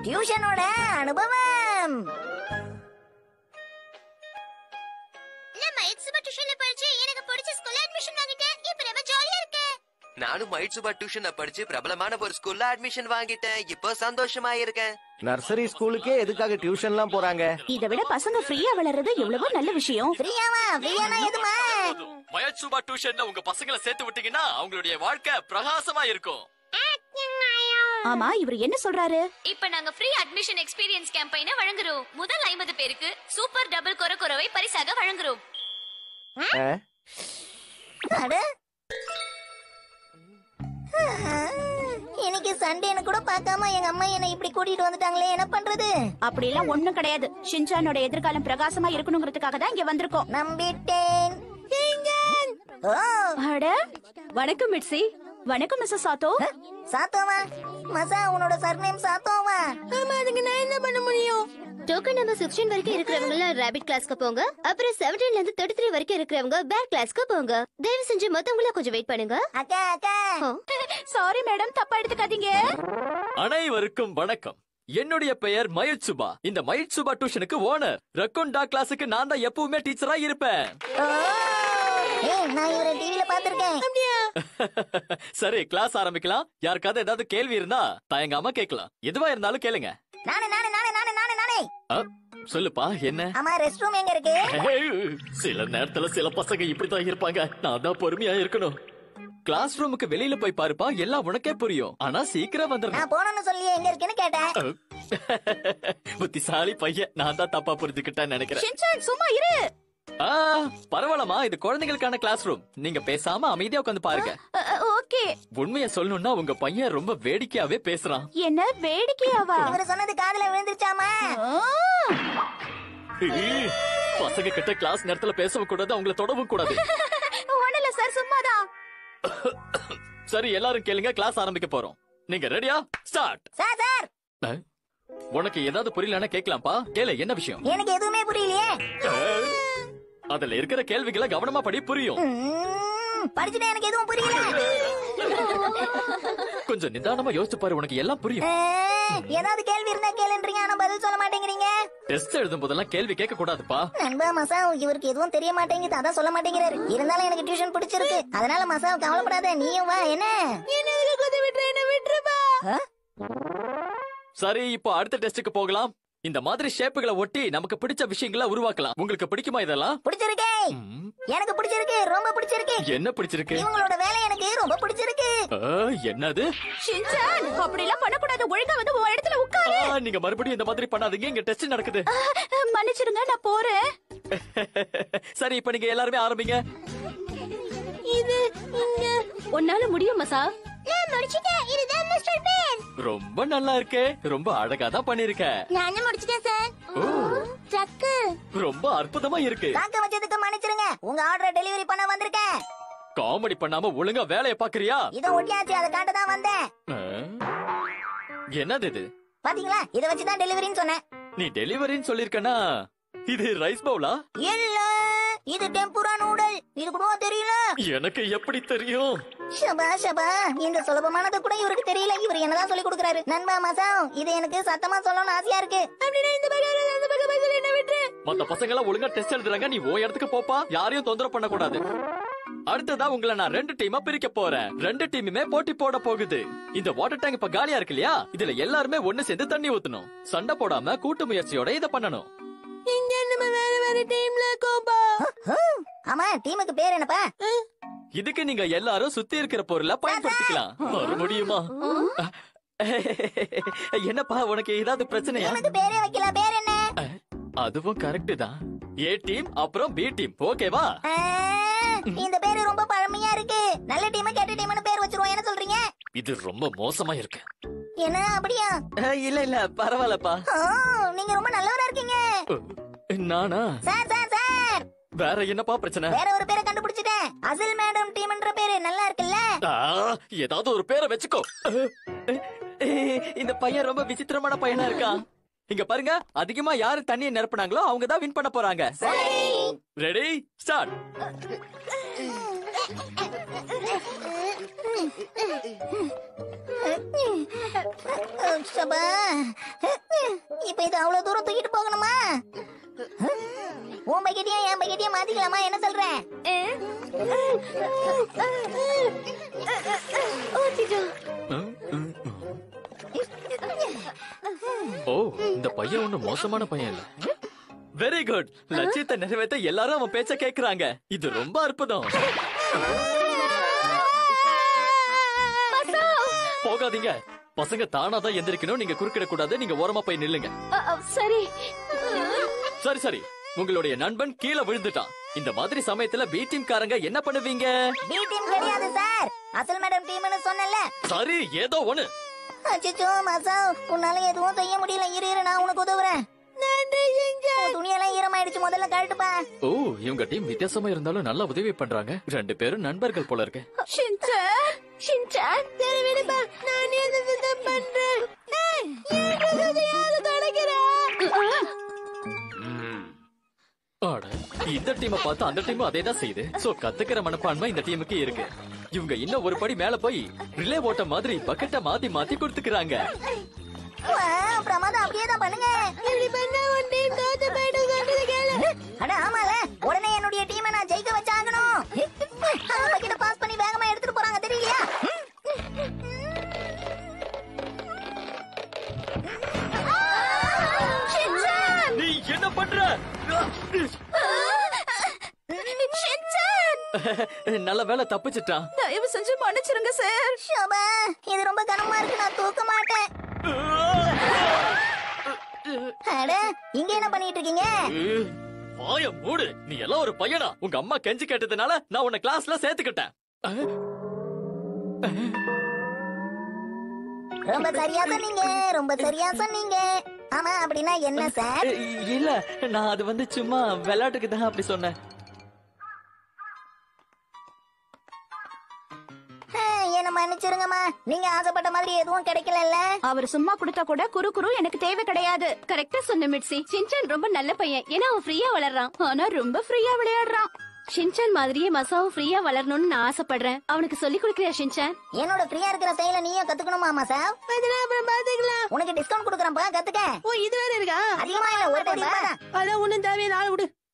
டியூஷனோட அனுபவம் நான் மைட்சுபா டியூஷன்ல படிச்சு எனக்கு பிடிச்ச ஸ்கூல்ல அட்மிஷன் வாங்கிட்டேன் இப்ப ரொம்ப ஜாலியா இருக்கேன் நானும் மைட்சுபா டியூஷன்ல படிச்சு பிரபலமான ஒரு ஸ்கூல்ல அட்மிஷன் வாங்கிட்டேன் இப்போ சந்தோஷமா இருக்கேன் நர்சரி ஸ்கூலுக்கே எதுக்காக டியூஷன்லாம் போறாங்க இதை விட பசங்க ஃப்ரீயா வளர்றது எவ்வளவோ நல்ல விஷயம் ஃப்ரீயாவா ஃப்ரீயானா எதுமா மயட்சுபா டியூஷன்ல உங்க பசங்களை சேர்த்து விட்டீங்கன்னா அவங்களுடைய வாழ்க்கை பிரகாசமா இருக்கும் ஆமா இவர் என்ன சொல்றாரு இப்ப நாங்க ஃப்ரீ அட்மிஷன் எக்ஸ்பீரியன்ஸ் கேம்பெயினை வழங்குறோம் முதல் ஐம்பது பேருக்கு சூப்பர் டபுள் கொர கொரவை பரிசாக வழங்குறோம் ஆ? அட இன்னைக்கு சண்டேன்னு கூட பார்க்காம எங்க அம்மா என்ன இப்படி கூட்டிட்டு வந்துட்டாங்களே என்ன பண்றது அப்படி எல்லாம் ஒண்ணும் கிடையாது ஷின்சானோட எதிர்காலம் பிரகாசமா இருக்கணுங்கிறதுக்காக தான் இங்க வந்திருக்கோம் நம்பிட்டேன் ஓ அட வணக்கம் மிட்சி வணக்கம் மிஸ்ஸஸ் சாத்தோ சாத்தோவா மசா உன்னோட சர்நேம் சாத்தோவா ஆமா அதுக்கு நான் என்ன பண்ண முடியும் டோக்கன் நம்பர் 16 வரைக்கும் இருக்கிறவங்க ரேபிட் கிளாஸ்க்கு போங்க அப்புறம் 17ல இருந்து 33 வரைக்கும் இருக்கிறவங்க பேர் கிளாஸ்க்கு போங்க தயவு செஞ்சு மத்தவங்கள கொஞ்சம் வெயிட் பண்ணுங்க அக்கா அக்கா சாரி மேடம் தப்பா எடுத்துக்காதீங்க அனைவருக்கும் வணக்கம் என்னுடைய பெயர் மயிட்சுபா இந்த மயிட்சுபா டியூஷனுக்கு ஓனர் ரக்கோண்டா கிளாஸுக்கு நான் தான் எப்பவுமே டீச்சரா இருப்பேன் ஓ ஏய் நான் இவரை டிவில பாத்திருக்கேன் அப்படியா சரி கிளாஸ் ஆரம்பிக்கலாம் யாருக்காவது ஏதாவது கேள்வி இருந்தா தயங்காம கேட்கலாம் எதுவா இருந்தாலும் கேளுங்க நானே நானே நானே நானே நானே நானே அ, சொல்லுப்பா என்ன ஆமா ரெஸ்ட் ரூம் எங்க இருக்கு ஏய், சில நேரத்துல சில பசங்க இப்படித்தான் இருப்பாங்க நான் தான் பொறுமையா இருக்கணும் கிளாஸ் ரூமுக்கு வெளியில போய் பாருப்பா எல்லாம் உனக்கே புரியும் ஆனா சீக்கிரம் வந்துடணும் நான் போகணும்னு சொல்லி எங்க இருக்குன்னு கேட்டேன் புத்திசாலி பையன் நான் தான் தப்பா புரிஞ்சுக்கிட்டேன்னு நினைக்கிறேன் ஷின்சான் சும்மா இரு ஆ, பரவாயில்லம்மா இது குழந்தைகளுக்கான கிளாஸ் ரூம் நீங்க பேசாம அமைதியா உட்காந்து பாருங்க ஓகே உண்மையை சொல்லணும்னா உங்க பையன் ரொம்ப வேடிக்கையாவே பேசுறான் என்ன வேடிக்கையாவா இவரு சொன்னது காதுல விழுந்துருச்சாமா ஏய், பசங்க கிட்ட கிளாஸ் நேரத்துல பேசவும் கூடாது அவங்கள தொடவும் கூடாது ஒண்ணுல சார் சும்மாதான் சரி எல்லாரும் கேளுங்க கிளாஸ் ஆரம்பிக்க போறோம் நீங்க ரெடியா ஸ்டார்ட் சார் சார் உனக்கு ஏதாவது புரியலன்னா கேட்கலாம்ப்பா கேளு என்ன விஷயம் எனக்கு எதுவுமே புரியலையே அஹ், அதுல இருக்கிற கேள்விகளை கவனமா படி புரியும் ம், படிச்சுட்டேன் எனக்கு எதுவும் புரியல கொஞ்சம் நிதானமா யோசிச்சு பாரு உனக்கு எல்லாம் புரியும் ஆ, ஏதாவது கேள்வி இருந்தா கேளுன்றீங்க ஆனா பதில் சொல்ல மாட்டேங்கிறீங்க டெஸ்ட் எழுதும் போதெல்லாம் கேள்வி கேட்க கூடாதுப்பா நண்பா மசா இவருக்கு எதுவும் தெரிய மாட்டேங்குது அதான் சொல்ல மாட்டேங்கிறாரு இருந்தாலும் எனக்கு டியூஷன் பிடிச்சிருக்கு அதனால மசா கவலைப்படாத நீயும் வா என்ன சரி இப்போ அடுத்த டெஸ்டுக்கு போகலாம் இந்த மாதிரி ஷேப்புகளை ஒட்டி நமக்கு பிடிச்ச விஷயங்களை உருவாக்கலாம் உங்களுக்கு பிடிக்குமா இதெல்லாம் பிடிச்சிருக்கே ம், எனக்கு பிடிச்சிருக்கு ரொம்ப பிடிச்சிருக்கு என்ன பிடிச்சிருக்கு இவங்களோட வேலை எனக்கு ரொம்ப பிடிச்சிருக்கு அஹ், என்னது ஷின்சான் அப்படி எல்லாம் பண்ணக்கூடாது ஒழுங்கா வந்து உன் இடத்துல உட்காரு ஆ, நீங்க மறுபடியும் இந்த மாதிரி பண்ணாதீங்க இங்க டெஸ்ட் நடக்குது மன்னிச்சிடுங்க நான் போறேன் சரி இப்ப நீங்க எல்லாருமே ஆரம்பிங்க இது இங்க உன்னால முடியும் மசா நான் முடிச்சிட்டேன் இதுதான் மிஸ்டர் பேன் ரொம்ப நல்லா இருக்கே ரொம்ப அழகா தான் பண்ணிருக்க நானும் முடிச்சிட்டேன் சார் ஓ ட்ரக்கு ரொம்ப அற்புதமா இருக்கு காக்க வச்சதுக்கு மன்னிச்சிருங்க உங்க ஆர்டரை டெலிவரி பண்ண வந்திருக்கேன் காமெடி பண்ணாம ஒழுங்கா வேலைய பாக்குறியா இதை ஒட்டியாச்சு அதை காட்ட தான் வந்தேன் அஹ், என்னது இது பாத்தீங்களா இதை வச்சுதான் டெலிவரின்னு சொன்னேன் நீ டெலிவரின்னு சொல்லிருக்கனா இது ரைஸ் பவுலா இல்ல இது டெம்புரா நூடல் இது கூட தெரியல எனக்கு எப்படி தெரியும் ஷபா ஷபா இந்த சுலபமானது கூட இவருக்கு தெரியல இவர் என்னதான் சொல்லி கொடுக்கறாரு நண்பா மசா இது எனக்கு சத்தமா சொல்லணும்னு ஆசையா இருக்கு அப்படின்னா இந்த பக்கம் அந்த பக்கம் போய் சொல்லி என்ன விட்டுரு மத்த பசங்க எல்லாம் ஒழுங்கா டெஸ்ட் எழுதுறாங்க நீ ஓ இடத்துக்கு போப்பா யாரையும் தொந்தரவு பண்ண கூடாது அடுத்ததா உங்களை நான் ரெண்டு டீமா பிரிக்க போறேன் ரெண்டு டீமுமே போட்டி போட போகுது இந்த வாட்டர் டேங்க் இப்ப காலியா இருக்கு இல்லையா இதுல எல்லாருமே ஒண்ணு சேர்ந்து தண்ணி ஊத்தணும் சண்டை போடாம கூட்டு முயற்சியோட இத பண்ணணும் இங்க நம்ம வேற வேற டீம்ல கோபா ஆமா டீமுக்கு பேர் என்னப்பா இதுக்கு நீங்க எல்லாரும் சுத்தி இருக்கிற பொருளை பயன்படுத்திக்கலாம் வர முடியுமா என்னப்பா உனக்கு ஏதாவது பிரச்சனையா டீமுக்கு பேரே வைக்கல பேர் என்ன அதுவும் கரெக்ட் தான் ஏ டீம் அப்புறம் பி டீம் ஓகேவா ஆ, இந்த பேரு ரொம்ப பழமையா இருக்கு நல்ல டீம் கெட்ட டீம்னு பேர் வச்சிருவோம் என்ன சொல்றீங்க இது ரொம்ப மோசமா இருக்கு என்ன அப்படியா இல்ல இல்ல பரவாயில்லப்பா ஓ, நீங்க ரொம்ப நல்லவரா இருக்கீங்க நானா சார் சார் சார் வேற என்னப்பா பிரச்சனை வேற ஒரு பேரை கண்டுபிடிச்சிட்டேன் அசில் மேடம் டீம்ன்ற பேரு நல்லா இருக்குல்ல ஆ, ஏதாவது ஒரு பேரை வச்சுக்கோ இந்த பையன் ரொம்ப விசித்திரமான பையனா இருக்கான் இங்க பாருங்க அதிகமா யாரு தண்ணியை நிரப்புனாங்களோ அவங்க தான் வின் பண்ண போறாங்க ரெடி ஸ்டார்ட் சபா இப்ப இது அவ்வளவு தூரம் தூக்கிட்டு போகணுமா உன் பக்கெட்டியும் என் பக்கெட்டியும் மாத்திக்கலாமா என்ன சொல்ற ம், ம், ம். ஓ இந்த பையன் ஒண்ணு மோசமான பையன் இல்ல வெரி குட் லட்சியத்தை நிறைவேற்ற எல்லாரும் அவன் பேச்ச கேக்குறாங்க இது ரொம்ப அற்புதம் போகாதீங்க பசங்க தானா தான் எந்திரிக்கணும் நீங்க குறுக்கிட கூடாது நீங்க ஓரமா போய் நில்லுங்க அ, அ, சரி சரி சரி உங்களுடைய நண்பன் கீழே விழுந்துட்டான் இந்த மாதிரி சமயத்துல பி டீம் காரங்க என்ன பண்ணுவீங்க பி டீம் கிடையாது சார் அசல் மேடம் டீம்னு சொன்னல சரி ஏதோ ஒண்ணு அச்சோ மசா உன்னால எதுவும் செய்ய முடியல இரு இரு நான் உனக்கு உதவுறேன் நன்றி உன் துணியெல்லாம் ஈரமாயிடுச்சு முதல்ல கழட்டுப்பா ஓ இவங்க டீம் வித்தியாசமா இருந்தாலும் நல்லா உதவி பண்றாங்க ரெண்டு பேரும் நண்பர்கள் போல இருக்கு ஷின்சான் ஷின்சான் சரி விடுப்பா நான் எதை பண்றேன் ஆட இந்த டீமை பார்த்து அந்த டீமும் அதே தான் செய்யுது சோ கத்துக்கிற மனப்பான்மை இந்த டீமுக்கு இருக்கு இவங்க இன்னும் ஒரு படி மேல போய் ரிலே ஓட்ட மாதிரி பக்கெட்ட மாத்தி மாத்தி கொடுத்துக்கிறாங்க வா, பிரமாதம் அப்படியே தான் பண்ணுங்க இப்படி பண்ணா உன் டீம் தோத்து போயிடும் சொல்றது கேளு அட ஆமால உடனே என்னுடைய டீமை நான் ஜெயிக்க வச்சாகணும் அவங்க கிட்ட பாஸ் பண்ணி வேகமா எடுத்துட்டு போறாங்க தெரியலையா நீ என்ன பண்ற நல்ல வேலை தப்பிச்சிட்டான் தயவு செஞ்சு மன்னிச்சிருங்க சார் ஷோபா இது ரொம்ப கனமா இருக்கு நான் தூக்க மாட்டேன் அட இங்க என்ன பண்ணிட்டு இருக்கீங்க வாய மூடு நீ எல்லாம் ஒரு பையனா உங்க அம்மா கெஞ்சி கேட்டதுனால நான் உன்னை கிளாஸ்ல சேர்த்துக்கிட்டேன் ரொம்ப சரியா சொன்னீங்க ரொம்ப சரியா சொன்னீங்க ஆமா அப்படின்னா என்ன சார் இல்ல நான் அது வந்து சும்மா விளையாட்டுக்கு தான் அப்படி சொன்னேன் அஹ், என்ன மன்னிச்சிருங்கம்மா நீங்க ஆசைப்பட்ட மாதிரி எதுவும் கிடைக்கலல்ல அவர் சும்மா கொடுத்தா கூட குறு குறு எனக்கு தேவை கிடையாது கரெக்டா சொன்ன மிட்சி ஷின்சான் ரொம்ப நல்ல பையன் ஏன்னா அவன் ஃப்ரீயா வளர்றான் ஆனா ரொம்ப ஃப்ரீயா விளையாடுறான் ஷின்சான் மாதிரியே மசாவும் ஃப்ரீயா வளரணும்னு நான் ஆசைப்படுறேன் அவனுக்கு சொல்லி கொடுக்கறியா ஷின்சான் என்னோட ஃப்ரீயா இருக்கிற செயல நீயும் கத்துக்கணுமா சார் அதெல்லாம் அப்புறம் பாத்துக்கலாம் உனக்கு டிஸ்கவுண்ட் கொடுக்குறேன்ப்பா கத்துக்க ஓ இது வேற இருக்கா அதிகமா இல்ல ஒரு டைம் அதான் ஒண்ணும் தேவையில்ல ஆள் விடு